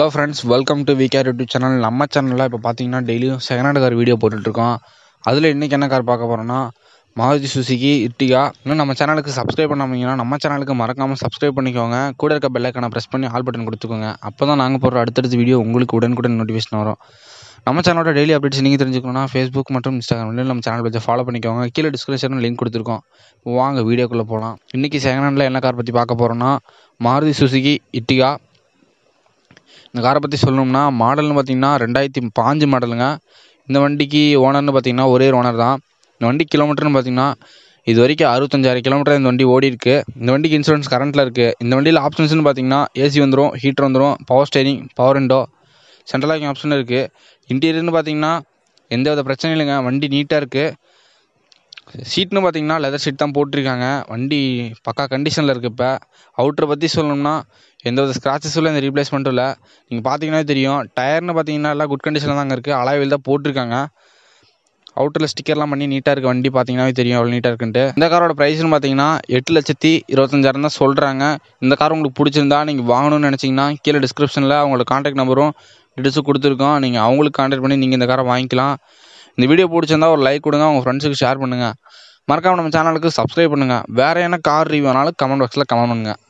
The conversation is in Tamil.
hello friends welcome to Vcare YouTube channel நம்ம சேனலில் இப்போ பார்த்தீங்கன்னா டெய்லியும் செகண்ட் ஹேண்ட் கார் வீடியோ போட்டுட்ருக்கோம் அதில் இன்றைக்கி என்ன கார் பார்க்க போகிறோன்னா மாருதி சுசுகி இட்டிகா இன்னும் நம்ம சேனலுக்கு சப்ஸ்கிரைப் பண்ணாமீங்கன்னா நம்ம சேனலுக்கு மறக்காமல் சப்ஸ்கிரைப் பண்ணிக்கோங்க கூட இருக்க பெல்லைக்கான ப்ரெஸ் பண்ணி ஆல் பட்டன் கொடுத்துக்கோங்க அப்போ தான் நாங்கள் போடுற அடுத்தடுத்த வீடியோ உங்களுக்கு உடனுக்குடன் நோட்டிஃபிகேஷன் வரும் நம்ம சேனலோட டெய்லி அப்டேட்ஸ் நீங்கள் தெரிஞ்சுக்கணும்னா ஃபேஸ்புக் மற்றும் இன்ஸ்டாகிராம்லேயும் நம்ம சேனல் பேஜை ஃபாலோ பண்ணிக்கோங்க கீழே டிஸ்கிரிப்ஷனில் லிங்க் கொடுத்துருக்கோம் வாங்க வீடியோக்குள்ளே போகலாம் இன்றைக்கி செகண்ட் ஹேண்டில் என்ன கார் பற்றி பார்க்க போகிறோன்னா மாருதி சுசுகி இட்டிகா இந்த காரை பற்றி சொல்லணும்னா மாடல்னு பார்த்தீங்கன்னா ரெண்டாயிரத்தி பாஞ்சு மாடலுங்க இந்த வண்டிக்கு ஓனர்னு பார்த்தீங்கன்னா ஒரே ஓனர் தான் இந்த வண்டி கிலோமீட்டர்னு பார்த்தீங்கன்னா இது வரைக்கும் அறுபத்தஞ்சாயிரம் கிலோமீட்டர் இந்த வண்டி ஓடி இருக்கு இந்த வண்டிக்கு இன்சூரன்ஸ் கரண்ட்டில் இருக்குது இந்த வண்டியில் ஆப்ஷன்ஸ்னு பார்த்தீங்கன்னா ஏசி வந்துடும் ஹீட்டர் வந்துடும் power steering power window central locking option இருக்குது இன்டீரியர்னு பார்த்தீங்கன்னா எந்த வித பிரச்சனையும் இல்லைங்க வண்டி நீட்டாக இருக்குது சீட்னு பார்த்தீங்கன்னா லெதர் சீட் தான் போட்டிருக்காங்க வண்டி பக்கா கண்டிஷனில் இருக்குது இப்போ அவுட்டரை பற்றி சொல்லணும்னா எந்த வித ஸ்க்ராச்சஸும் இல்லை இந்த ரீப்ளேஸ்மெண்ட்டும் இல்லை நீங்கள் பார்த்தீங்கன்னா தெரியும் டயர்னு பார்த்தீங்கன்னா எல்லாம் குட் கண்டிஷனில் தாங்க இருக்குது அலாயில் தான் போட்டிருக்காங்க அவுட்டரில் ஸ்டிக்கர்லாம் பண்ணி நீட்டாக இருக்குது வண்டி பார்த்தீங்கன்னா தெரியும் எவ்வளோ நீட்டாக இருக்குன்ட்டு இந்த காரோட ப்ரைஸ்னு பார்த்தீங்கன்னா எட்டு லட்சத்தி இருபத்தஞ்சாயிரம் தான் சொல்கிறாங்க இந்த கார் உங்களுக்கு பிடிச்சிருந்தா நீங்கள் வாங்கணும்னு நினச்சிங்கன்னா கீழே டிஸ்கிரிப்ஷனில் அவங்களோட காண்டாக்ட் நம்பரும் டீட்டெயில்ஸும் கொடுத்துருக்கோம் நீங்கள் அவங்களுக்கு காண்டாக்ட் பண்ணி நீங்கள் இந்த காரை வாங்கிக்கலாம் இந்த வீடியோ பிடிச்சிருந்தா ஒரு லைக் கொடுங்க உங்கள் ஃப்ரெண்ட்ஸுக்கு ஷேர் பண்ணுங்கள் மறக்காம நம்ம சேனலுக்கு சப்ஸ்கிரைப் பண்ணுங்கள் வேறு என்ன கார் ரிவ்யூனாலும் கமெண்ட் பாக்ஸில் கமெண்ட் பண்ணுங்கள்